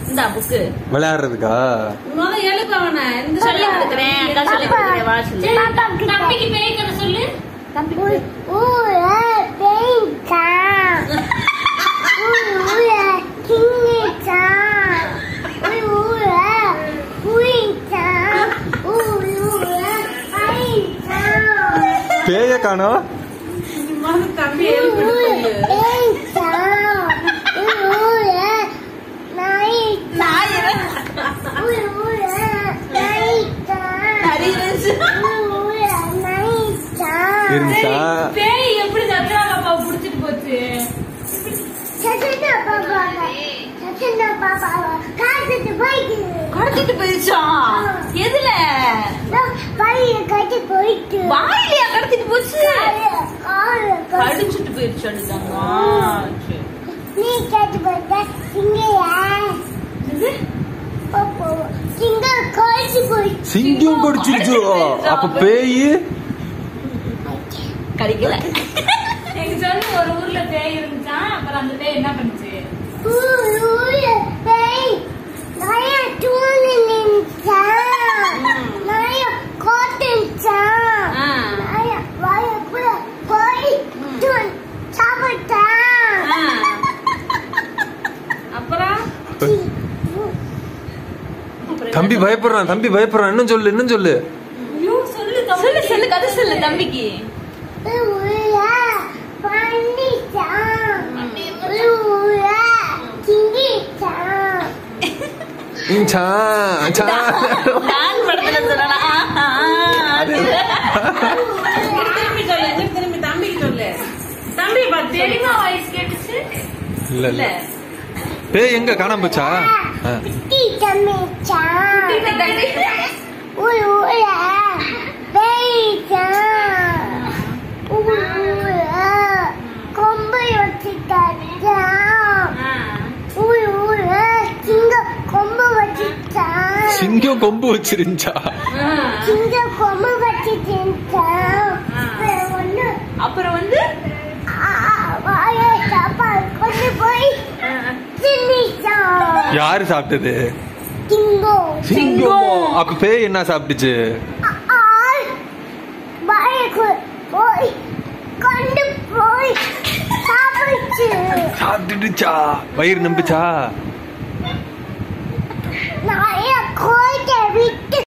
இந்தா புக்கு விளையாடுறதுக்கா முத எழுப்பு அவனை இந்த சொல்லி கொடுக்குறேன் அக்கா சொல்லி கொடுக்குறேன் வா சொல்லு தம்பிக்கு பேய் கதை சொல்லு பேய காணோம் முத தம்பி எழுப்பிட்டு சொல்லு இருந்துச்சா பேய் எப்படி சத்ராங்க அப்பா புடிச்சிட்டு போச்சு கடத்திட்டு போயிருச்சா எதுல வாயிலையா கடத்திட்டு போச்சு கடிச்சிட்டு போயிருச்சு அடிதாங்க நீ கேட்டு போயிட்ட சிங்கையா சிங்கம் கழிச்சு போயிடுச்சு சிங்கம் கடிச்சிருச்சோ அப்ப பேய் கடிக்கல எங்க சொல்லு ஒரு ஊர்ல பேய் இருந்துச்சா அப்புறம் அந்த பேய் என்ன பண்ணுச்சு ஊரு பேய் நிறைய தூணு நின்றுச்சா நிறைய கோட்டுச்சா ஆ. நிறைய வாயக்குள்ள போய் தூண் சாப்பிட்டா ஆ. அப்புறம் தம்பி பயப்படுறான் தம்பி பயப்படுறான் இன்னும் சொல்லு இன்னும் சொல்லு ஐயோ, சொல்லு சொல்லு சொல்லு கதை சொல்லு தம்பிக்கு ஊர பண்ணிச்சா ஊர சிங்கிச்சா ம், சா, சா. டான் படத்துல சொல்லலாம் ஆ, ஆ, அது- திரும்பி சொல்லு திரும்பி திரும்பி தம்பிக்கு சொல்லு தம்பி பார்த்து சொல்லு. தெரியுமா வாய்ஸ் கேட்டுச்சு இல்ல இல்ல பேய் எங்க காணாம போச்சா ஆ. குட்டி தம்பிச்சா ஊரு ஊர பேய்ச்சா ஊரு ஊர கொம்பு வச்சுட்டாச்சா ஊரு ஊர சிங்கம் கொம்பு வச்சுட்டா சிங்கம் கொம்பு வச்சிருந்துச்சா சிங்கம் கொம்பு வச்சுட்டா ஒண்ணு அப்புறம் வந்து வாய சாப்பாடு கொண்டு போய் தின்னிச்சா யாரு சாப்பிட்டது சிங்கம் சிங்கம் அப்ப பேய் என்ன சாப்பிட்டுச்சு ஆள் வாயக்கு போய் கொண்டு போய் சாப்பிடுச்சு சாப்பிட்டுடுச்சா வயிறு நம்புச்சா நிறைய கோட்டை விட்டு